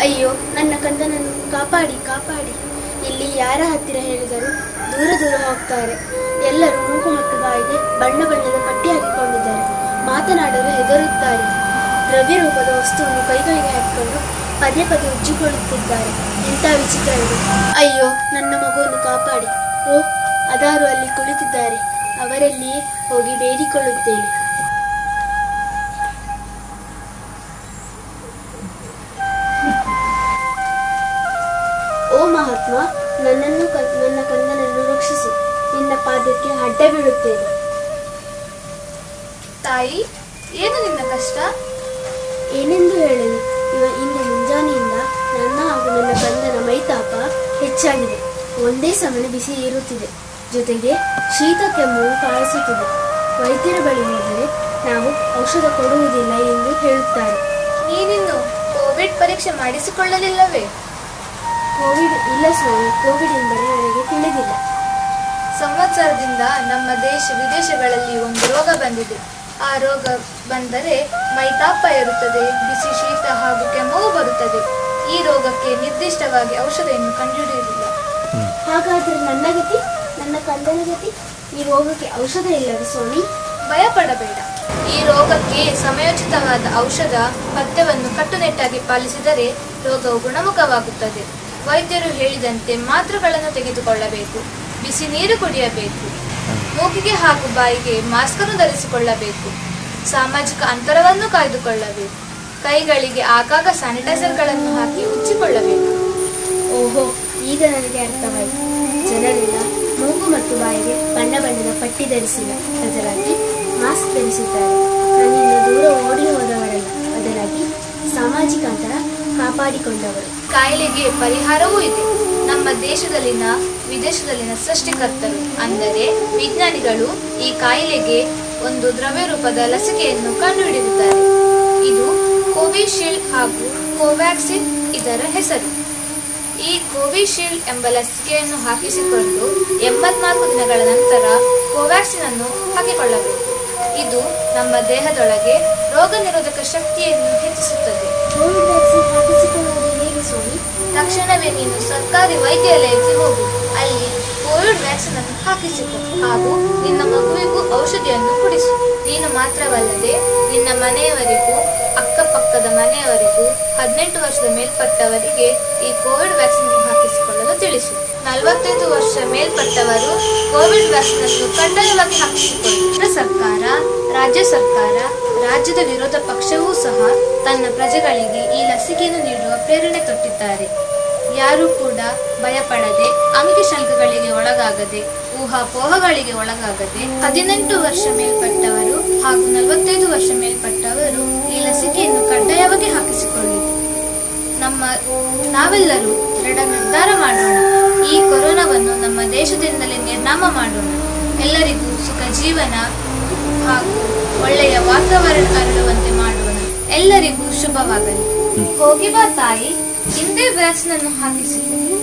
ಅಯ್ಯೋ ನನ್ನ ಕಂದನನ್ನು ಕಾಪಾಡಿ ಕಾಪಾಡಿ ಇಲ್ಲಿ ಯಾರ ಹತ್ತಿರ ಹೇಳಿದರೂ ದೂರ ದೂರ ಹೋಗ್ತಾರೆ ಎಲ್ಲರೂ ಮೂಗು ಮತ್ತು ಬಾಯಿಗೆ ಬಣ್ಣ ಬಣ್ಣದ ಪಟ್ಟಿ ಹಾಕಿಕೊಂಡಿದ್ದಾರೆ ಮಾತನಾಡಲು ಹೆದರುತ್ತಾರೆ ದ್ರವ್ಯ ರೂಪದ ವಸ್ತುವನ್ನು ಕೈಗಳಿಗೆ ಹಾಕಿಕೊಂಡು ಪದೇ ಪದೇ ಉಜ್ಜಿಕೊಳ್ಳುತ್ತಿದ್ದಾರೆ ಎಂಥ ವಿಚಿತ್ರ ಇದು ಅಯ್ಯೋ ನನ್ನ ಮಗುವನ್ನು ಕಾಪಾಡಿ ಓ ಅದಾರು ಅಲ್ಲಿ ಕುಳಿತಿದ್ದಾರೆ ಅವರಲ್ಲಿಯೇ ಹೋಗಿ ಬೇಡಿಕೊಳ್ಳುತ್ತೇನೆ ಓ ಮಹಾತ್ಮ ನನ್ನನ್ನು ಕ- ನನ್ನ ಕಂದನನ್ನು ರಕ್ಷಿಸು ನಿನ್ನ ಪಾದಕ್ಕೆ ಅಡ್ಡ ಬೀಳುತ್ತೇನೆ ತಾಯಿ ಏನು ನಿನ್ನ ಕಷ್ಟ ಏನೆಂದು ಹೇಳಲಿ ಇವ ಇಂದು ಮುಂಜಾನೆಯಿಂದ ನನ್ನ ಹಾಗೂ ನನ್ನ ಕಂದನ ಮೈತಾಪ ಹೆಚ್ಚಾಗಿದೆ ಒಂದೇ ಸಮನೆ ಬಿಸಿ ಏರುತ್ತಿದೆ ಜೊತೆಗೆ ಶೀತ ಕೆಮ್ಮು ಕಾಣಿಸುತ್ತಿದೆ ವೈದ್ಯರ ಬಳಿ ಹೋದರೆ ನಾವು ಔಷಧ ಕೊಡುವುದಿಲ್ಲ ಎಂದು ಹೇಳುತ್ತಾರೆ ನೀನಿನ್ನು ಕೋವಿಡ್ ಪರೀಕ್ಷೆ ಮಾಡಿಸಿಕೊಳ್ಳಲಿಲ್ಲವೇ ಕೋವಿಡ್ ಇಲ್ಲ ಸ್ವಾಮಿ ಕೋವಿಡ್ ಎಂದರೆ ನನಗೆ ತಿಳಿದಿಲ್ಲ ಸಂವತ್ಸರದಿಂದ ನಮ್ಮ ದೇಶ ವಿದೇಶಗಳಲ್ಲಿ ಒಂದು ರೋಗ ಬಂದಿದೆ ಆ ರೋಗ ಬಂದರೆ ಮೈತಾಪ ಇರುತ್ತದೆ ಬಿಸಿ ಶೀತ ಹಾಗೂ ಕೆಮ್ಮು ಬರುತ್ತದೆ ಈ ರೋಗಕ್ಕೆ ನಿರ್ದಿಷ್ಟವಾಗಿ ಔಷಧ ಇನ್ನು ಕಂಡುಹಿಡಿಯಲಿಲ್ಲ ಹಾಗಾದ್ರೆ ನನ್ನ ಗತಿ ನನ್ನ ಕಂದನ ಗತಿ ಈ ರೋಗಕ್ಕೆ ಔಷಧ ಇಲ್ಲವೇ ಸ್ವಾಮಿ ಭಯಪಡಬೇಡ ಈ ರೋಗಕ್ಕೆ ಸಮಯೋಚಿತವಾದ ಔಷಧ ಪಥ್ಯವನ್ನು ಕಟ್ಟುನಿಟ್ಟಾಗಿ ಪಾಲಿಸಿದರೆ ರೋಗವು ಗುಣಮುಖವಾಗುತ್ತದೆ ವೈದ್ಯರು ಹೇಳಿದಂತೆ ಮಾತ್ರೆಗಳನ್ನು ತೆಗೆದುಕೊಳ್ಳಬೇಕು ಬಿಸಿ ನೀರು ಕುಡಿಯಬೇಕು ಮೂಗಿಗೆ ಹಾಗೂ ಬಾಯಿಗೆ ಮಾಸ್ಕ್ ಅನ್ನು ಧರಿಸಿಕೊಳ್ಳಬೇಕು ಸಾಮಾಜಿಕ ಅಂತರವನ್ನು ಕಾಯ್ದುಕೊಳ್ಳಬೇಕು ಕೈಗಳಿಗೆ ಆಗಾಗ ಸ್ಯಾನಿಟೈಸರ್ಗಳನ್ನು ಹಾಕಿ ಉಜ್ಜಿಕೊಳ್ಳಬೇಕು ಓಹೋ ಈಗ ನನಗೆ ಅರ್ಥವಾಯಿತು ಜನರೆಲ್ಲ ಮೂಗು ಮತ್ತು ಬಾಯಿಗೆ ಬಣ್ಣ ಬಣ್ಣದ ಪಟ್ಟಿ ಧರಿಸಿಲ್ಲ ಬದಲಾಗಿ ಮಾಸ್ಕ್ ಧರಿಸಿದ್ದಾರೆ ನನ್ನಿಂದ ದೂರ ಓಡಿ ಹೋದವರಲ್ಲ ಬದಲಾಗಿ ಸಾಮಾಜಿಕ ಅಂತರ ಕಾಪಾಡಿಕೊಂಡವರು ಕಾಯಿಲೆಗೆ ಪರಿಹಾರವೂ ಇದೆ ನಮ್ಮ ದೇಶದಲ್ಲಿನ ವಿದೇಶದಲ್ಲಿನ ಸೃಷ್ಟಿಕರ್ತರು ಅಂದರೆ ವಿಜ್ಞಾನಿಗಳು ಈ ಕಾಯಿಲೆಗೆ ಒಂದು ದ್ರವ್ಯ ರೂಪದ ಲಸಿಕೆಯನ್ನು ಕಂಡುಹಿಡಿದಿದ್ದಾರೆ ಇದು ಕೋವಿಶೀಲ್ಡ್ ಹಾಗೂ ಕೋವ್ಯಾಕ್ಸಿನ್ ಇದರ ಹೆಸರು ಈ ಕೋವಿಶೀಲ್ಡ್ ಎಂಬ ಲಸಿಕೆಯನ್ನು ಹಾಕಿಸಿಕೊಂಡು ಎಂಬತ್ನಾಲ್ಕು ದಿನಗಳ ನಂತರ ಕೋವ್ಯಾಕ್ಸಿನ್ ಅನ್ನು ಹಾಕಿಕೊಳ್ಳಬೇಕು ಇದು ನಮ್ಮ ದೇಹದೊಳಗೆ ರೋಗ ನಿರೋಧಕ ಶಕ್ತಿಯನ್ನು ಹೆಚ್ಚಿಸುತ್ತದೆ ಕೋವಿಡ್ ವ್ಯಾಕ್ಸಿನ್ ಹಾಕಿಸಿಕೊಳ್ಳುವುದು ಹೇಗೆ ಸ್ವಾಮಿ ತಕ್ಷಣವೇ ನೀನು ಸರ್ಕಾರಿ ವೈದ್ಯಾಲಯಕ್ಕೆ ಹೋಗು ಅಲ್ಲಿ ಕೋವಿಡ್ ವ್ಯಾಕ್ಸಿನ್ ಅನ್ನು ಹಾಕಿಸಿಕೊ ಹಾಗೂ ನಿನ್ನ ಮಗುವಿಗೂ ಔಷಧಿಯನ್ನು ಕುಡಿಸು ನೀನು ಮಾತ್ರವಲ್ಲದೆ ನಿನ್ನ ಮನೆಯವರಿಗೂ ಅಕ್ಕಪಕ್ಕದ ಮನೆಯವರಿಗೂ ಹದಿನೆಂಟು ವರ್ಷದ ಮೇಲ್ಪಟ್ಟವರಿಗೆ ಈ ಕೋವಿಡ್ ವ್ಯಾಕ್ಸಿನ್ ಅನ್ನು ಹಾಕಿಸಿಕೊಳ್ಳಲು ತಿಳಿಸು ನಲವತ್ತೈದು ವರ್ಷ ಮೇಲ್ಪಟ್ಟವರು ಕೋವಿಡ್ ವ್ಯಾಕ್ಸಿನ್ ಅನ್ನು ಕಡ್ಡಾಯವಾಗಿ ಹಾಕಿಸಿಕೊಳ್ಳಿ ಕೇಂದ್ರ ಸರ್ಕಾರ ರಾಜ್ಯ ಸರ್ಕಾರ ರಾಜ್ಯದ ವಿರೋಧ ಪಕ್ಷವೂ ಸಹ ತನ್ನ ಪ್ರಜೆಗಳಿಗೆ ಈ ಲಸಿಕೆಯನ್ನು ನೀಡುವ ಪ್ರೇರಣೆ ತೊಟ್ಟಿದ್ದಾರೆ ಯಾರೂ ಕೂಡ ಭಯಪಡದೆ ಅಂಕಿ ಶಂಕಗಳಿಗೆ ಒಳಗಾಗದೆ ಊಹಾಪೋಹಗಳಿಗೆ ಒಳಗಾಗದೆ ಹದಿನೆಂಟು ವರ್ಷ ಮೇಲ್ಪಟ್ಟವರು ಹಾಗೂ ನಲವತ್ತೈದು ವರ್ಷ ಮೇಲ್ಪಟ್ಟವರು ಈ ಲಸಿಕೆಯನ್ನು ಕಡ್ಡಾಯವಾಗಿ ಹಾಕಿಸಿಕೊಳ್ಳಿ ನಮ್ಮ ನಾವೆಲ್ಲರೂ ದೃಢ ನಿರ್ಧಾರ ಮಾಡೋಣ ಈ ಕೊರೋನಾವನ್ನು ನಮ್ಮ ದೇಶದಿಂದಲೇ ನಿರ್ನಾಮ ಮಾಡೋಣ ಎಲ್ಲರಿಗೂ ಸುಖ ಜೀವನ ಹಾಗೂ ಒಳ್ಳೆಯ ವಾತಾವರಣ ಅರಳುವಂತೆ ಮಾಡೋಣ ಎಲ್ಲರಿಗೂ ಶುಭವಾಗಲಿ ಹೋಗಿ ಬಾ ತಾಯಿ ಹಿಂದೆ ವ್ಯಾಕ್ಸಿನ್ ಅನ್ನು ಹಾಕಿಸಿತು